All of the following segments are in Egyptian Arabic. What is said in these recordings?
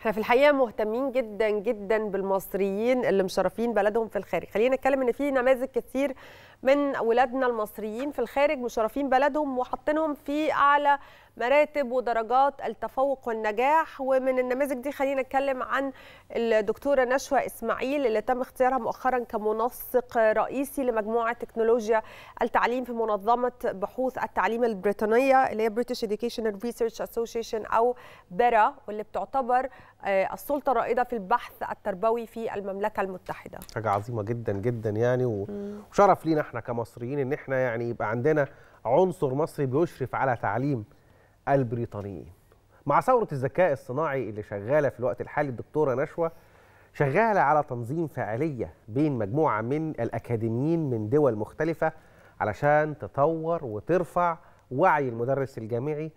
احنا في الحقيقه مهتمين جدا جدا بالمصريين اللي مشرفين بلدهم في الخارج خلينا نتكلم ان في نماذج كتير من اولادنا المصريين في الخارج مشرفين بلدهم وحاطينهم في اعلى مراتب ودرجات التفوق والنجاح ومن النماذج دي خلينا نتكلم عن الدكتوره نشوى اسماعيل اللي تم اختيارها مؤخرا كمنسق رئيسي لمجموعه تكنولوجيا التعليم في منظمه بحوث التعليم البريطانيه اللي هي British Educational Research Association او بيرا واللي بتعتبر السلطه الرائده في البحث التربوي في المملكه المتحده. حاجه عظيمه جدا جدا يعني وشرف لينا احنا كمصريين ان احنا يعني يبقى عندنا عنصر مصري بيشرف على تعليم البريطانيين. مع ثوره الذكاء الصناعي اللي شغاله في الوقت الحالي الدكتوره نشوى شغاله على تنظيم فعاليه بين مجموعه من الاكاديميين من دول مختلفه علشان تطور وترفع وعي المدرس الجامعي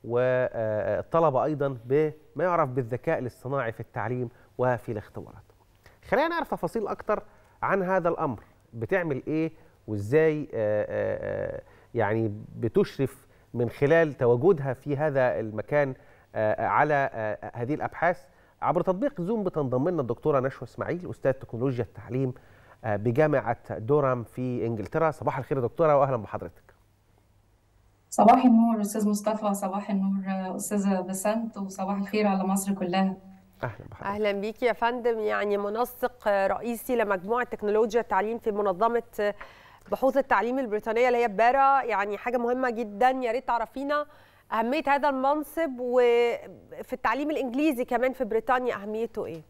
والطلبه ايضا بما يعرف بالذكاء الاصطناعي في التعليم وفي الاختبارات. خلينا نعرف تفاصيل اكتر عن هذا الامر بتعمل ايه وازاي يعني بتشرف من خلال تواجدها في هذا المكان على هذه الابحاث عبر تطبيق زوم بتنضم لنا الدكتوره نشوى اسماعيل استاذ تكنولوجيا التعليم بجامعه دورام في انجلترا صباح الخير يا دكتوره واهلا بحضرتك صباح النور استاذ مصطفى صباح النور استاذه بسنت وصباح الخير على مصر كلها اهلا بحضرتك اهلا بيك يا فندم يعني منسق رئيسي لمجموعه تكنولوجيا التعليم في منظمه بحوث التعليم البريطانيه اللي هي بارا يعني حاجه مهمه جدا يا ريت تعرفينا اهميه هذا المنصب وفي التعليم الانجليزي كمان في بريطانيا اهميته ايه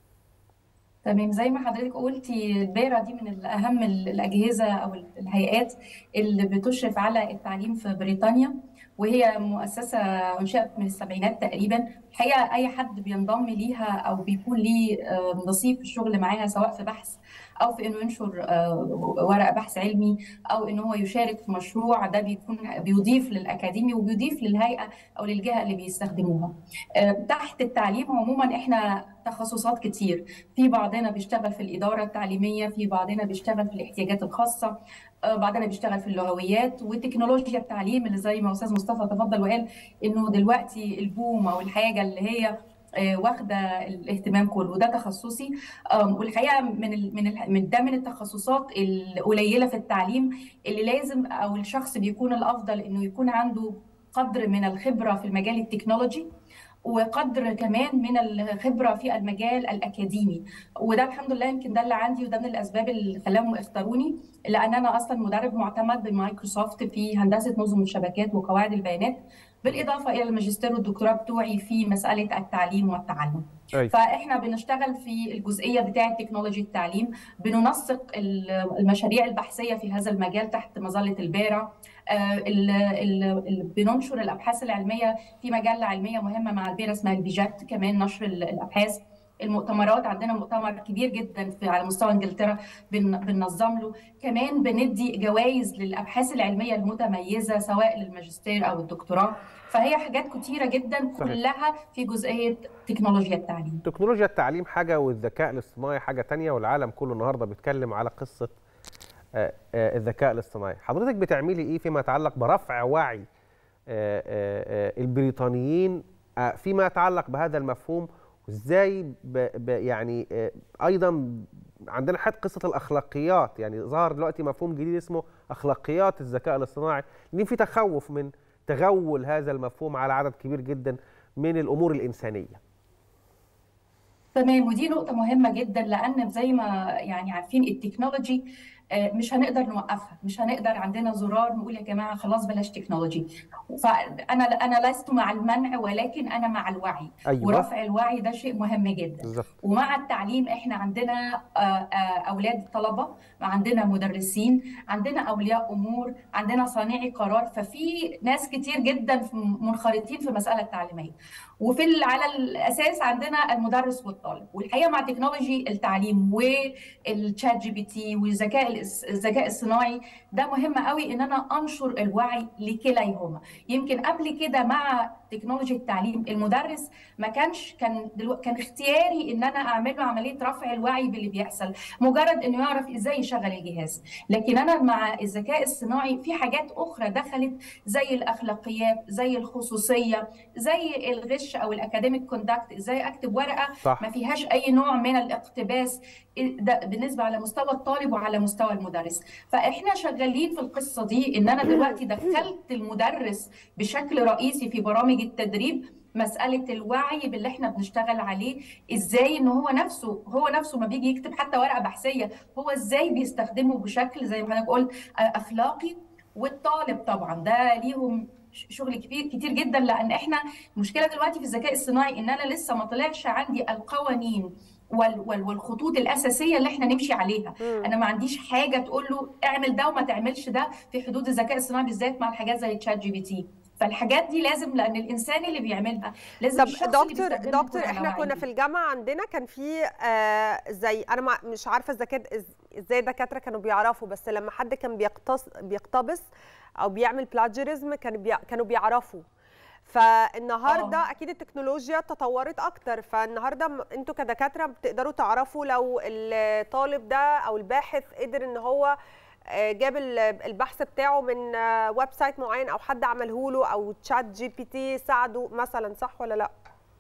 تمام زي ما حضرتك قلتي البارا دي من اهم الاجهزه او الهيئات اللي بتشرف على التعليم في بريطانيا وهي مؤسسه انشئت من السبعينات تقريبا الحقيقه اي حد بينضم ليها او بيكون ليه نصيب في الشغل معاها سواء في بحث او في انه ينشر ورق بحث علمي او ان هو يشارك في مشروع ده بيكون بيضيف للاكاديمي وبيضيف للهيئه او للجهه اللي بيستخدموها. تحت التعليم عموما احنا تخصصات كتير في بعضنا بيشتغل في الاداره التعليميه في بعضنا بيشتغل في الاحتياجات الخاصه بعضنا بيشتغل في اللغويات وتكنولوجيا التعليم اللي زي ما استاذ مصطفى تفضل وقال انه دلوقتي البوم او الحاجه اللي هي واخده الاهتمام كله وده تخصصي والحقيقه من من من ده من التخصصات القليله في التعليم اللي لازم او الشخص بيكون الافضل انه يكون عنده قدر من الخبره في المجال التكنولوجي وقدر كمان من الخبره في المجال الاكاديمي وده الحمد لله يمكن ده اللي عندي وده من الاسباب اللي خلاهم اختاروني لان انا اصلا مدرب معتمد بمايكروسوفت في هندسه نظم الشبكات وقواعد البيانات بالاضافه الى الماجستير والدكتوراه بتوعي في مساله التعليم والتعلم. أي. فاحنا بنشتغل في الجزئيه بتاعه تكنولوجي التعليم بننسق المشاريع البحثيه في هذا المجال تحت مظله البارا ال ال بننشر الابحاث العلميه في مجله علميه مهمه مع البيرا اسمها البيجات كمان نشر الابحاث المؤتمرات عندنا مؤتمر كبير جدا في على مستوى انجلترا بن بننظم له كمان بندي جوائز للابحاث العلميه المتميزه سواء للماجستير او الدكتوراه فهي حاجات كتيره جدا كلها في جزئيه تكنولوجيا التعليم تكنولوجيا التعليم حاجه والذكاء الاصطناعي حاجه تانية والعالم كله النهارده بيتكلم على قصه الذكاء الاصطناعي حضرتك بتعملي ايه فيما يتعلق برفع وعي البريطانيين فيما يتعلق بهذا المفهوم وازاي يعني ايضا عندنا حتى قصه الاخلاقيات يعني ظهر دلوقتي مفهوم جديد اسمه اخلاقيات الذكاء الاصطناعي لان في تخوف من تغول هذا المفهوم على عدد كبير جدا من الامور الانسانيه تمام ودي نقطة مهمة جدا لأن زي ما يعني عارفين التكنولوجي مش هنقدر نوقفها مش هنقدر عندنا زرار نقول يا جماعه خلاص بلاش تكنولوجي فانا انا لست مع المنع ولكن انا مع الوعي أيوة. ورفع الوعي ده شيء مهم جدا بالزبط. ومع التعليم احنا عندنا اولاد طلبه عندنا مدرسين عندنا اولياء امور عندنا صانعي قرار ففي ناس كتير جدا منخرطين في المساله التعليميه وفي على الاساس عندنا المدرس والطالب والحقيقه مع تكنولوجي التعليم والتشات جي بي تي والذكاء الذكاء الصناعي ده مهم قوي ان انا انشر الوعي لكليهما يمكن قبل كده مع تكنولوجيا التعليم المدرس ما كانش كان دلو... كان اختياري ان انا اعمل له عمليه رفع الوعي باللي بيحصل مجرد انه يعرف ازاي يشغل الجهاز لكن انا مع الذكاء الصناعي في حاجات اخرى دخلت زي الاخلاقيات زي الخصوصيه زي الغش او الاكاديميك كوندكت ازاي اكتب ورقه صح. ما فيهاش اي نوع من الاقتباس ده بالنسبه على مستوى الطالب وعلى مستوى المدرس فاحنا شغالين في القصه دي ان انا دلوقتي دخلت المدرس بشكل رئيسي في برامج التدريب مساله الوعي باللي احنا بنشتغل عليه ازاي ان هو نفسه هو نفسه ما بيجي يكتب حتى ورقه بحثيه هو ازاي بيستخدمه بشكل زي ما حضرتك قلت اخلاقي والطالب طبعا ده ليهم شغل كبير كتير جدا لان احنا المشكله دلوقتي في الذكاء الصناعي ان انا لسه ما طلعش عندي القوانين والخطوط الاساسيه اللي احنا نمشي عليها م. انا ما عنديش حاجه تقول له اعمل ده وما تعملش ده في حدود الذكاء الصناعي بالذات مع الحاجات زي تشات جي بي تي فالحاجات دي لازم لان الانسان اللي بيعملها لازم طب دكتور دكتور احنا كنا في الجامعه عندنا كان في آه زي انا مش عارفه اذا ازاي الدكاتره كانوا بيعرفوا بس لما حد كان بيقتص بيقتبس او بيعمل بلاجيرزم كان بي كانوا بيعرفوا فالنهارده أوه. اكيد التكنولوجيا تطورت اكتر فالنهارده انتوا كدكاتره بتقدروا تعرفوا لو الطالب ده او الباحث قدر ان هو جاب البحث بتاعه من ويب سايت معين او حد عمله له او تشات جي بي تي ساعده مثلا صح ولا لا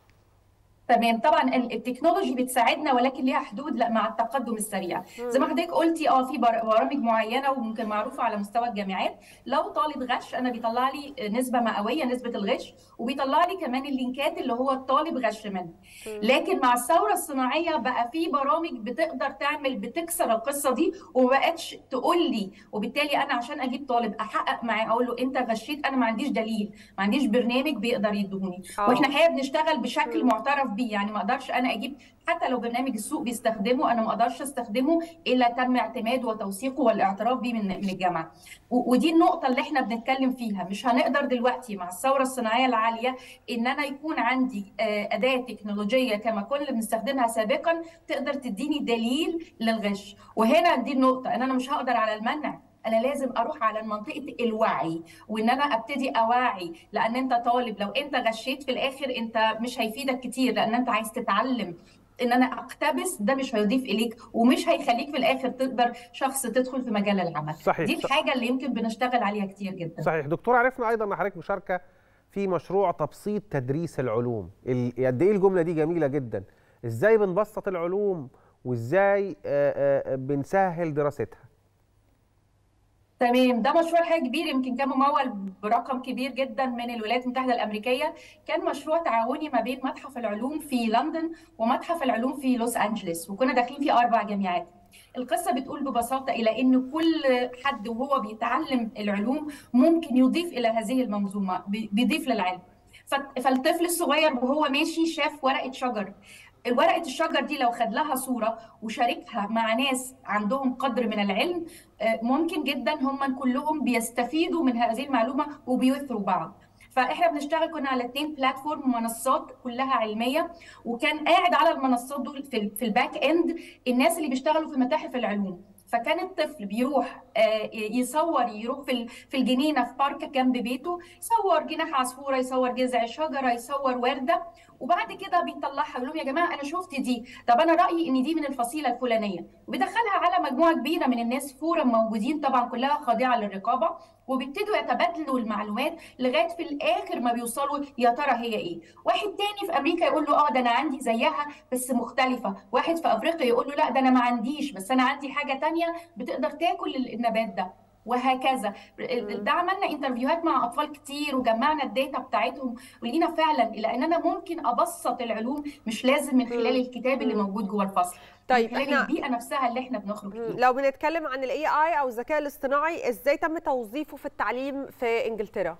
تمام طبعا التكنولوجي بتساعدنا ولكن ليها حدود لا مع التقدم السريع زي ما حضرتك قلتي اه في برامج معينه وممكن معروفه على مستوى الجامعات لو طالب غش انا بيطلع لي نسبه مئويه نسبه الغش وبيطلع لي كمان اللينكات اللي هو الطالب غش منها لكن مع الثوره الصناعيه بقى في برامج بتقدر تعمل بتكسر القصه دي وما بقتش تقول لي وبالتالي انا عشان اجيب طالب احقق معاه اقول له انت غشيت انا ما عنديش دليل ما عنديش برنامج بيقدر يدهوني واحنا الحقيقه بنشتغل بشكل معترف بيه يعني ما اقدرش انا اجيب حتى لو برنامج السوق بيستخدمه انا ما اقدرش استخدمه الا تم اعتماده وتوثيقه والاعتراف بيه من من الجامعه ودي النقطه اللي احنا بنتكلم فيها مش هنقدر دلوقتي مع الثوره الصناعيه العاليه ان انا يكون عندي اداه تكنولوجيه كما كنا بنستخدمها سابقا تقدر تديني دليل للغش وهنا دي النقطه ان انا مش هقدر على المنع انا لازم اروح على منطقه الوعي وان انا ابتدي اوعي لان انت طالب لو انت غشيت في الاخر انت مش هيفيدك كتير لان انت عايز تتعلم ان انا اقتبس ده مش هيضيف اليك ومش هيخليك في الاخر تقدر شخص تدخل في مجال العمل صحيح. دي الحاجه اللي يمكن بنشتغل عليها كتير جدا صحيح دكتور عرفنا ايضا ان حضرتك مشاركه في مشروع تبسيط تدريس العلوم قد ايه الجمله دي جميله جدا ازاي بنبسط العلوم وازاي بنسهل دراستها تمام ده مشروع حاجه كبير يمكن كان ممول برقم كبير جدا من الولايات المتحده الامريكيه كان مشروع تعاوني ما بين متحف العلوم في لندن ومتحف العلوم في لوس انجلوس وكنا داخلين في اربع جامعات القصه بتقول ببساطه الى ان كل حد وهو بيتعلم العلوم ممكن يضيف الى هذه المنظومه بيضيف للعلم فالطفل الصغير وهو ماشي شاف ورقه شجر ورقه الشجر دي لو خد لها صوره وشاركها مع ناس عندهم قدر من العلم ممكن جدا هم كلهم بيستفيدوا من هذه المعلومه وبيوثروا بعض فاحنا بنشتغل كنا على اثنين بلاتفورم منصات كلها علميه وكان قاعد على المنصات دول في, في الباك اند الناس اللي بيشتغلوا في متاحف العلوم فكان الطفل بيروح يصور يروح في في الجنينه في بارك جنب بيته يصور جناح عصفوره يصور جذع شجره يصور ورده وبعد كده بيطلعها يقول لهم يا جماعه انا شفت دي طب انا رايي ان دي من الفصيله الفلانيه وبيدخلها على مجموعه كبيره من الناس فورا موجودين طبعا كلها خاضعه للرقابه وبيبتدوا يتبادلوا المعلومات لغايه في الاخر ما بيوصلوا يا ترى هي ايه واحد تاني في امريكا يقول له اه ده انا عندي زيها بس مختلفه واحد في افريقيا يقول له لا ده انا ما عنديش بس انا عندي حاجه تانية بتقدر تاكل النبات ده وهكذا ده عملنا انترفيوهات مع اطفال كتير وجمعنا الداتا بتاعتهم ولقينا فعلا لان انا ممكن ابسط العلوم مش لازم من خلال الكتاب اللي موجود جوه الفصل طيب احنا البيئه نفسها اللي احنا بنخرج فيها لو بنتكلم عن الاي اي او الذكاء الاصطناعي ازاي تم توظيفه في التعليم في انجلترا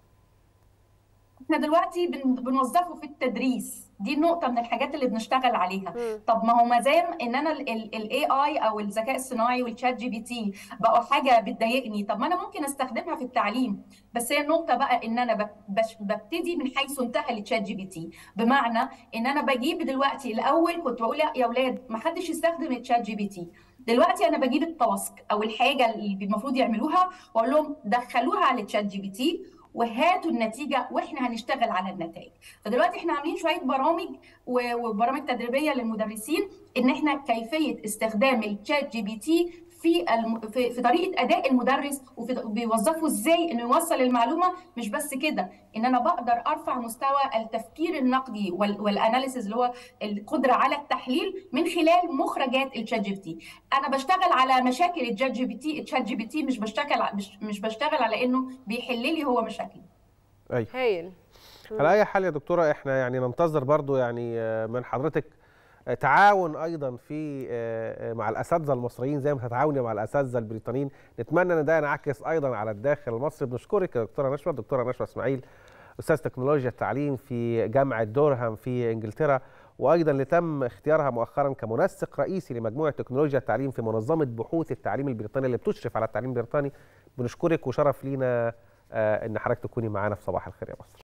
احنا دلوقتي بنوظفه في التدريس دي نقطه من الحاجات اللي بنشتغل عليها م. طب ما هو ما دام ان انا الاي اي او الذكاء الصناعي والشات جي بي تي بقوا حاجه بتضايقني طب ما انا ممكن استخدمها في التعليم بس هي النقطه بقى ان انا ببتدي من حيث انتهى الشات جي بي تي بمعنى ان انا بجيب دلوقتي الاول كنت بقول يا اولاد ما حدش يستخدم الشات جي بي تي دلوقتي انا بجيب التاسك او الحاجه اللي المفروض يعملوها واقول لهم دخلوها على الشات جي بي تي وهاتوا النتيجه واحنا هنشتغل على النتائج فدلوقتي احنا عاملين شويه برامج وبرامج تدريبيه للمدرسين ان احنا كيفيه استخدام الشات جي بي تي في الم... في, في طريقه اداء المدرس وبيوظفه ازاي انه يوصل المعلومه مش بس كده ان انا بقدر ارفع مستوى التفكير النقدي وال... والاناليسيز اللي هو القدره على التحليل من خلال مخرجات الشات جي بي تي انا بشتغل على مشاكل الشات جي بي تي الشات جي بي تي مش بشتغل مش, مش بشتغل على انه بيحل لي هو مشاكلي ايوه هايل على اي حال يا دكتوره احنا يعني ننتظر برضو يعني من حضرتك تعاون ايضا في مع الاساتذه المصريين زي ما تتعاوني مع الاساتذه البريطانيين نتمنى ان ده ينعكس ايضا على الداخل المصري بنشكرك يا دكتوره نشوى دكتوره نشوى اسماعيل استاذ تكنولوجيا التعليم في جامعه دورهام في انجلترا وايضا اللي تم اختيارها مؤخرا كمنسق رئيسي لمجموعه تكنولوجيا التعليم في منظمه بحوث التعليم البريطاني اللي بتشرف على التعليم البريطاني بنشكرك وشرف لينا ان حضرتك تكوني معانا في صباح الخير يا مصر